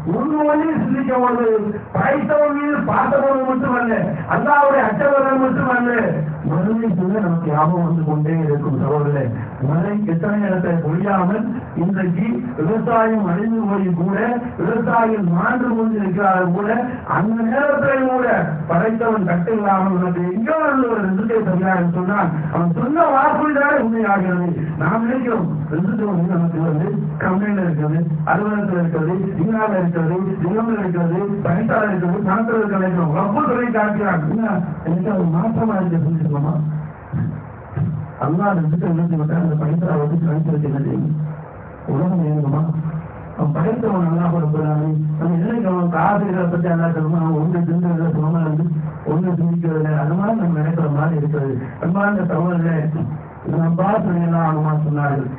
உண்மையில் சிந்திக்க பொழுது படைத்தவன் மீது பார்த்தவன் மட்டுமல்ல அல்லாவுடைய அச்சவர்கள் மட்டுமல்ல மறுமை கூட நமக்கு ஞாபகம் வந்து கொண்டே இருக்கும் சகோதரே மழை எத்தனை இடத்தை பொழியாமல் இன்றைக்கு விவசாயம் அழிந்து போய் கூட விவசாயிகள் மாண்டு கொண்டு இருக்கிறார்கள் கூட அந்த நேரத்தில் கூட படைத்தவன் கட்டு இல்லாமல் உனக்கு எங்கோ இருந்து ஒரு ரிசுக்கை தருகிறான் சொன்னால் அவன் சொன்ன வாக்குறுதிதானே உண்மையாகிறது நாம் நினைக்கிறோம் ரிசுக்கு வந்து நமக்கு வந்து கம்பெனியில் இருக்கிறது அலுவலகத்தில் இருக்கிறது இங்கால இருக்கிறது நிலமில் இருக்கிறது பயன்பாடு இருக்கிறது பணத்தில் இருக்க நினைக்கிறோம் ரொம்ப துறை காட்டுகிறான் என்ன எனக்கு அது மாற்றமா இருக்க சொல்லிருக்கோமா அல்லா ரிசுக்கை எழுதி விட்டா அந்த பயன்பாடு வந்து கணித்திருக்கு என்ன செய்யும் உலகம் வேணுமா அவன் படைத்தவன் நல்லா கொடுக்கிறானே நம்ம நினைக்கிறோம் காசுகளை பத்தி நல்லா சொல்லணும் அவன் ஒன்று சிந்துறத சுகமா இருந்து ஒன்று சிந்திக்கிறது அது மாதிரி நம்ம நினைக்கிற மாதிரி இருக்கிறது அன்பார்ந்த சகோதரர்களே நம்ம பார்த்து எல்லாம் ஆகுமா சொன்னார்கள்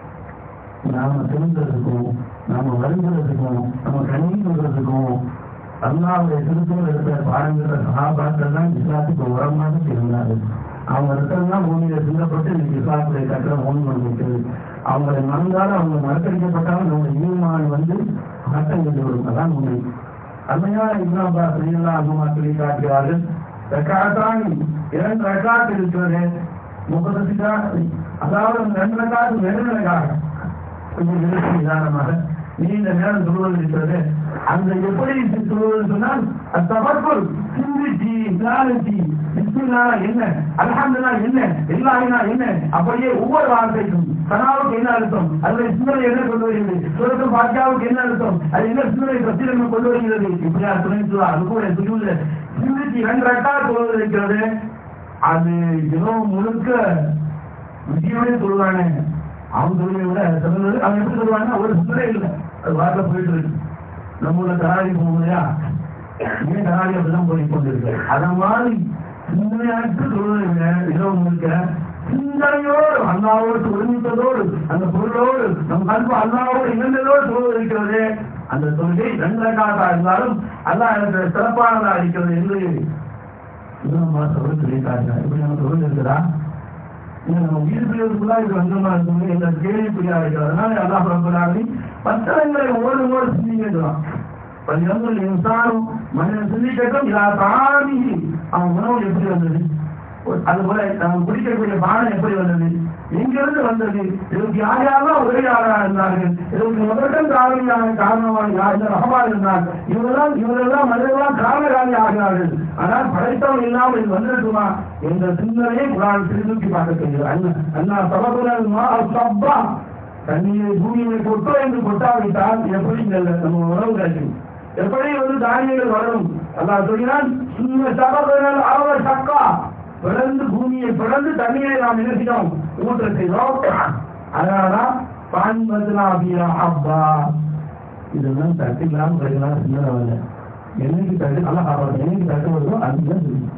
நாம திருந்துறதுக்கும் நாம வருகிறதுக்கும் நம்ம கண்ணீர் சொல்றதுக்கும் அல்லாவுடைய திருத்தூர் இருக்கிற பாடங்கிற சகாபாக்கள் தான் இஸ்லாத்துக்கு உரமாக இருந்தார்கள் அவங்க இருக்கிறதெல்லாம் பூமியில சிந்தப்பட்டு இன்னைக்கு இஸ்லாத்துடைய கட்டிடம் ஓன் பண்ணிருக்கிறது அவங்களை மறந்தாலும் அவங்க மறக்கடிக்கப்பட்டாலும் நம்ம ஈமான் வந்து சட்டம் கொண்டு வரும் அதான் உண்மை அருமையான இஸ்லாம்பா செய்யலாம் அம்மா சொல்லி காட்டுகிறார்கள் ரக்காத்தான் இரண்டு ரக்காத்து இருக்கிறது முப்பது அதாவது அந்த ரெண்டு ரக்காத்து நெருங்கலாக கொஞ்சம் நிறுத்தி நிதானமாக நீண்ட நேரம் சொல்வது இருக்கிறது அந்த எப்படி சொல்வது சொன்னால் தவக்குள் சிந்திச்சு நாளைக்கு பிஸ்மில்லா என்ன அல்ஹம்துல்லா என்ன எல்லாஹினா என்ன அப்படியே ஒவ்வொரு வார்த்தைக்கும் கனாவுக்கு என்ன அர்த்தம் அதுல சிந்தனை என்ன கொண்டு வருகிறது சுரக்கம் பாக்கியாவுக்கு என்ன அர்த்தம் அது என்ன சிந்தனை பிரச்சனை கொண்டு வருகிறது இப்படியா துணை சொல்லுவா அது கூட சொல்லுவது சிந்திச்சு இரண்டு ரெட்டா சொல்வது இருக்கிறது அது ஏதோ முழுக்க விதியோட சொல்லுவானே அவன் தொழிலை விட சிறந்தது அவன் எப்படி சொல்லுவாங்கன்னா ஒரு சிந்தனை இல்லை அது வார்த்தை போயிட்டு இருக்கு நம்ம ஊர்ல தராடி போகும் இல்லையா ஏன் தராடி அப்படிதான் போய் கொண்டிருக்கு அத மாதிரி சிந்தனையாட்டு சொல்வதை விட இரவு முழுக்க சிந்தனையோடு அல்லாவோடு ஒருமித்ததோடு அந்த பொருளோடு நம் கல்வி அல்லாவோடு இணைந்ததோடு சொல்வது இருக்கிறது அந்த தொழுகை ரெண்டரைக்காக இருந்தாலும் அல்லா எனக்கு சிறப்பானதா இருக்கிறது என்று இன்னும் மாசம் சொல்லிட்டாங்க இப்படி நம்ம தொழில் இருக்குதா நம்ம உயிர்ப்பியதுக்குள்ளா இது வந்தமா இருக்குங்க என்ற கேள்விக்குறியா இருக்கிறது அதனால அல்லாஹ் ரப்பலாகி பத்திரங்களை ஓடு ஓடு சிந்திக்கலாம் பஞ்சங்கள் இன்சானும் மனிதன் சிந்திக்கட்டும் இதா தாமி அவன் உணவு எப்படி வந்தது அது போல நம்ம குடிக்கக்கூடிய பானம் எப்படி வந்தது எங்கிருந்து வந்தது இதற்கு யார் யாரெல்லாம் உதவியாளராக இருந்தார்கள் இதற்கு முதற்கண் காரணியான காரணமாக யார் இந்த ரகமா இருந்தார் இவரெல்லாம் இவரெல்லாம் மனிதர்களாம் காரணகாரி ஆகிறார்கள் ஆனால் படைத்தவன் இல்லாமல் இது வந்திருக்குமா என்ற சிந்தனையை குரான் திருநூக்கி பார்க்க செய்கிறது அண்ணா அண்ணா சபகுரன் சப்பா தண்ணீரை பூமியை கொட்டோ என்று கொட்டாவிட்டால் எப்படி இந்த நம்ம உணவு கிடைக்கும் எப்படி வந்து தானியங்கள் வளரும் அல்லாஹ் சொல்கிறான் சும்மா சபகுரன் அவர் சக்கா பிறந்து பூமியை பிறந்து தண்ணீரை நாம் நிறுத்தினோம் ஊற்ற செய்தோம் அதனாலதான் பான்பதுலாபியா அப்பா இதெல்லாம் தட்டுக்கலாம் கிடைக்கலாம் சிந்தனை வரல என்னைக்கு தட்டு நல்லா ஆவாது என்னைக்கு தட்டு வருதோ அதுதான் தெரியும்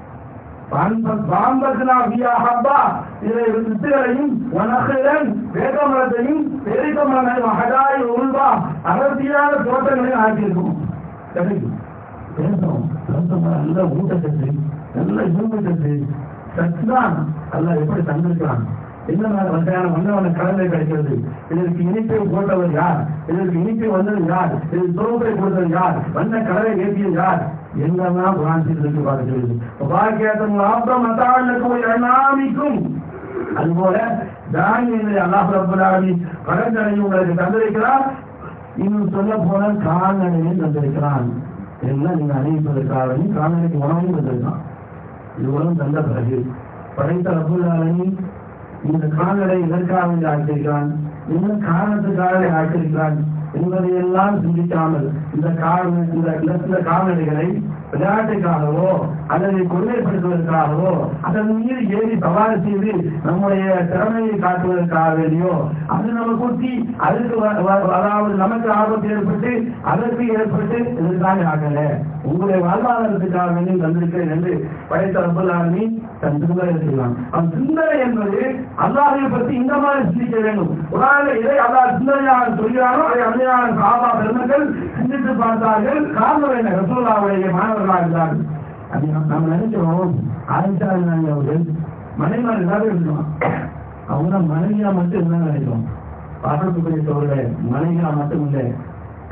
வித்துகளையும் வனகளையும் வேகமரத்தையும் பெரிகமரங்களையும் அகதாய் உள்வா அடர்த்தியான தோட்டங்களையும் ஆக்கியிருக்கும் கிடைக்கும் பேசணும் பேசணும் நல்ல ஊட்டச்சத்து நல்ல இரும்புச்சத்து சத்துதான் அல்ல எப்படி தந்திருக்கிறான் என்ன வகையான மன்னவன கடலை கிடைக்கிறது இதற்கு இனிப்பை போட்டவர் யார் இதற்கு இனிப்பை வந்தது யார் இதற்கு துறப்பை கொடுத்தது யார் வண்ண கடலை ஏற்றியது யார் எங்கெல்லாம் பிரான்சிற்கு பார்க்கிறது பாக்கியத்தம் லாபம் அத்தாளுக்கும் எண்ணாமிக்கும் அதுபோல தானியங்களை அல்லாஹ் ரப்பலாமி கடற்கரையும் உங்களுக்கு தந்திருக்கிறார் இன்னும் சொல்ல போன கால்நடையும் தந்திருக்கிறான் எல்லாம் நீங்க அறிவிப்பதற்காக கால்நடைக்கு உணவையும் தந்திருக்கான் இவ்வளவு தந்த பிறகு படைத்த ரபுல்லாலனி இந்த கால்நடை எதற்காக இங்கு ஆக்கியிருக்கிறான் என்ன காரணத்துக்காக ஆக்கியிருக்கிறான் என்பதையெல்லாம் சிந்திக்காமல் இந்த கால் இந்த இந்த கால்நடைகளை விளையாட்டுக்காகவோ அல்லது கொள்ளைப்படுத்துவதற்காகவோ அதன் மீது ஏறி சவாரி செய்து நம்முடைய திறமையை காட்டுவதற்காக வேண்டியோ அது நம்ம குத்தி அதுக்கு அதாவது நமக்கு ஆபத்து ஏற்பட்டு அதற்கு ஏற்பட்டு இதற்காக ஆகல உங்களுடைய வாழ்வாதாரத்துக்காக வேண்டி வந்திருக்கிறேன் என்று படைத்த ரப்பலாமி தன் சிந்தனை செய்வான் அவன் சிந்தனை என்பது அல்லாஹை பற்றி இந்த மாதிரி சிந்திக்க வேண்டும் உதாரண இதை அல்லாஹ் சிந்தனையாக சொல்கிறானோ அதை அருமையான சாபா பெருமக்கள் சிந்தித்து பார்த்தார்கள் காரணம் என்ன ரசூல்லாவுடைய மாணவர்களாக இருந்தார்கள் அது நம்ம நினைக்கிறோம் ஆயிஷா அவர்கள் மனைவிமார் எல்லாரும் இருக்கலாம் அவங்க மனைவியா மட்டும் என்ன நினைக்கிறோம் பாடத்துக்குரிய சோழர்களே மனைவியா மட்டும் இல்லை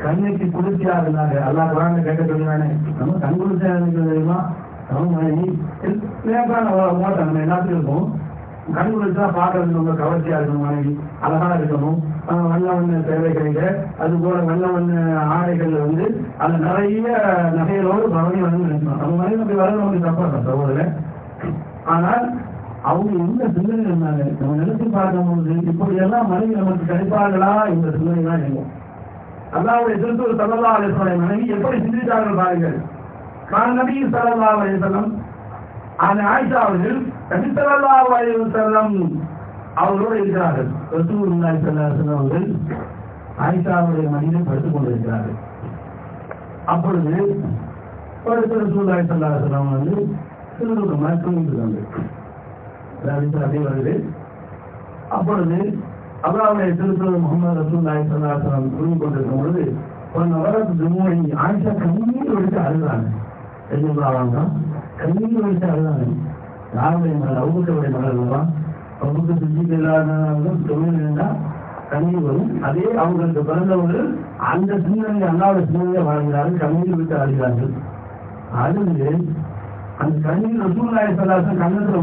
கண்ணுக்கு குளிர்ச்சியா இருந்தாங்க அல்லாஹ் குரான் கேட்க சொல்லுவானே நம்ம கண் குளிர்ச்சியா இருக்கிறது தெரியுமா நம்ம மனைவி லேசான ஓட்டம் நம்ம எல்லாத்துக்கும் இருக்கும் கண் குளிர்ச்சியா பார்க்கறது ரொம்ப கவர்ச்சியா இருக்கணும் மனைவி அழகா இருக்கணும் ஆஹ் வண்ண வண்ண தேவைகளுக்கு அது போல வண்ண வண்ண ஆடைகள் வந்து அது நிறைய நகைகளோடு பவனி வந்து நினைக்கணும் நம்ம மனைவி அப்படி வர நமக்கு தப்பா சகோதரர் ஆனால் அவங்க எந்த சிந்தனை இருந்தாங்க நம்ம நினைச்சு பார்க்கும்போது இப்படி எல்லாம் மனைவி நமக்கு கிடைப்பார்களா இந்த சிந்தனை தான் இருக்கும் அல்லாவுடைய திருத்தூர் சல்லா அலிஸ்வரை மனைவி எப்படி சிந்தித்தார்கள் பாருங்கள் நான் நபி சல்லா அலிசல்லம் அந்த ஆயிஷா அவர்கள் நபி சல்லா அலிசல்லம் அவர்களோடு இருக்கிறார்கள் ரசூலுல்லாஹி ஸல்லல்லாஹு அலைஹி வஸல்லம் அவர்கள் ஆயிஷாவுடைய மடியில் படுத்துக் கொண்டிருக்கிறார்கள் அப்பொழுது படுத்த ரசூலுல்லாஹி ஸல்லல்லாஹு அலைஹி வஸல்லம் வந்து சிறுதுக்கு மயக்கம் இருக்காங்க அப்படியே வருது அப்பொழுது அல்லாவுடைய திருத்தூர் முகமது ரசூல்லாய் சல்லாசனம் தூங்கி கொண்டிருக்கும் பொழுது ஒரு நவரத்து துமோடி ஆயிஷா கண்ணீர் வடித்து அழுதாங்க தெரியுமா கண்ணீர் வடித்து அழுதாங்க யாருடைய மகள் அவுக்குடைய மகள் அல்லவா அவுக்கு சித்திக்கு இல்லாதவங்க தொழில் இருந்தா கண்ணீர் வரும் அதே அவங்களுக்கு பிறந்தவர்கள் அந்த சிந்தனை அல்லாவுடைய சிந்தனையை வாழ்கிறார்கள் கண்ணீர் விட்டு அழுகிறார்கள் அழுது அந்த கண்ணீர் ரசூல்லாய் சல்லாசன் கண்ணத்தில்